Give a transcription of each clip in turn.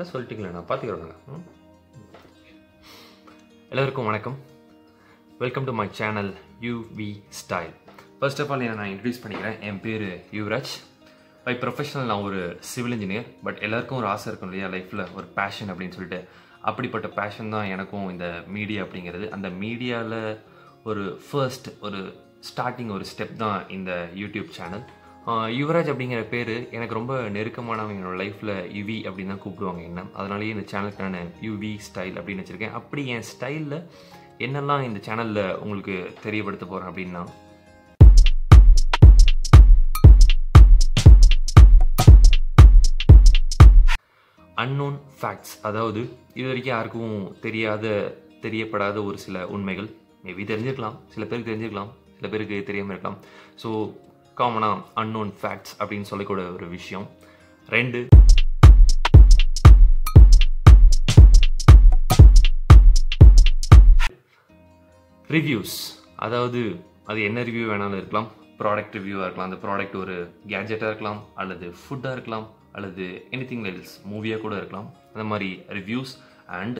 அதான் சொல்லிட்டீங்களே நான் பார்த்துக்கிறேங்க ம் எல்லோருக்கும் வணக்கம் welcome to my channel UV Style first of all நான் இன்ட்ரடியூஸ் பண்ணிக்கிறேன் என் பேர் யுவராஜ் பை ப்ரொஃபஷனல் நான் ஒரு சிவில் இன்ஜினியர் பட் எல்லாருக்கும் ஒரு ஆசை இருக்கும் இல்லையா லைஃப்பில் ஒரு பேஷன் அப்படின்னு சொல்லிட்டு அப்படிப்பட்ட பேஷன் தான் எனக்கும் இந்த மீடியா அப்படிங்கிறது அந்த மீடியாவில் ஒரு ஃபர்ஸ்ட் ஒரு ஸ்டார்டிங் ஒரு ஸ்டெப் தான் இந்த யூடியூப் சேனல் யுவராஜ் அப்படிங்கிற பேர் எனக்கு ரொம்ப நெருக்கமானவங்க என்னோட லைஃப்பில் யுவி அப்படின்னு தான் கூப்பிடுவாங்க என்ன அதனாலேயே இந்த சேனலுக்கு நான் யுவி ஸ்டைல் அப்படின்னு வச்சுருக்கேன் அப்படி என் ஸ்டைலில் என்னெல்லாம் இந்த சேனலில் உங்களுக்கு தெரியப்படுத்த போகிறேன் அப்படின்னா அன்னோன் ஃபேக்ட்ஸ் அதாவது இது வரைக்கும் யாருக்கும் தெரியாத தெரியப்படாத ஒரு சில உண்மைகள் மேபி தெரிஞ்சிருக்கலாம் சில பேருக்கு தெரிஞ்சிருக்கலாம் சில பேருக்கு தெரியாமல் இருக்கலாம் ஸோ காமனாக அன்னோன் ஃபேக்ட்ஸ் அப்படின்னு சொல்லக்கூடிய ஒரு விஷயம் ரெண்டு ரிவ்யூஸ் அதாவது அது என்ன ரிவ்யூ வேணாலும் இருக்கலாம் ப்ராடக்ட் ரிவ்யூவாக இருக்கலாம் அந்த ப்ராடக்ட் ஒரு கேஜெட்டாக இருக்கலாம் அல்லது ஃபுட்டாக இருக்கலாம் அல்லது எனி திங் எல்ஸ் மூவியாக கூட இருக்கலாம் அந்த மாதிரி ரிவ்யூஸ் அண்ட்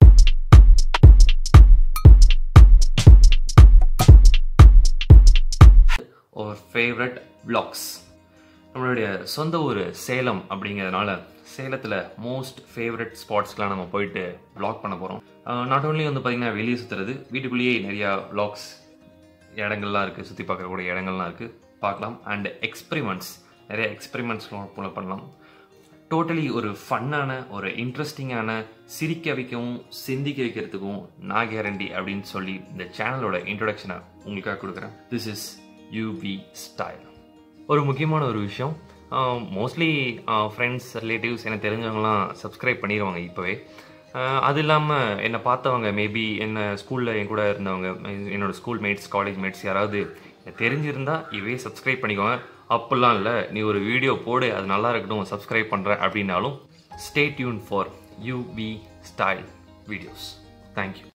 ஒரு ஃபேவரட் பிளாக்ஸ் நம்மளுடைய சொந்த ஊர் சேலம் அப்படிங்கிறதுனால சேலத்தில் மோஸ்ட் ஃபேவரட் ஸ்பாட்ஸ்க்கெலாம் நம்ம போயிட்டு vlog பண்ண போகிறோம் நாட் ஓன்லி வந்து பார்த்திங்கன்னா வெளியே சுற்றுறது வீட்டுக்குள்ளேயே நிறையா vlogs இடங்கள்லாம் இருக்குது சுற்றி பார்க்கக்கூடிய இடங்கள்லாம் இருக்குது பார்க்கலாம் அண்ட் எக்ஸ்பெரிமெண்ட்ஸ் நிறைய எக்ஸ்பெரிமெண்ட்ஸ் பண்ணலாம் டோட்டலி ஒரு ஃபன்னான ஒரு இன்ட்ரெஸ்டிங்கான சிரிக்க வைக்கவும் சிந்திக்க வைக்கிறதுக்கும் நான் கேரண்டி அப்படின்னு சொல்லி இந்த சேனலோட இன்ட்ரொடக்ஷனை உங்களுக்காக கொடுக்குறேன் திஸ் இஸ் யூபி ஸ்டைல் ஒரு முக்கியமான ஒரு விஷயம் மோஸ்ட்லி ஃப்ரெண்ட்ஸ் ரிலேட்டிவ்ஸ் எனக்கு தெரிஞ்சவங்களாம் சப்ஸ்கிரைப் பண்ணிடுவாங்க இப்போவே அது இல்லாமல் என்னை பார்த்தவங்க மேபி என்ன ஸ்கூலில் என் கூட இருந்தவங்க என்னோட ஸ்கூல் மேட்ஸ் காலேஜ் மேட்ஸ் யாராவது தெரிஞ்சிருந்தா இவே சப்ஸ்கிரைப் பண்ணிக்கோங்க அப்படிலாம் இல்லை நீ ஒரு வீடியோ போடு அது நல்லா இருக்கட்டும் சப்ஸ்கிரைப் பண்ணுறேன் அப்படின்னாலும் stay tuned for UV Style videos thank you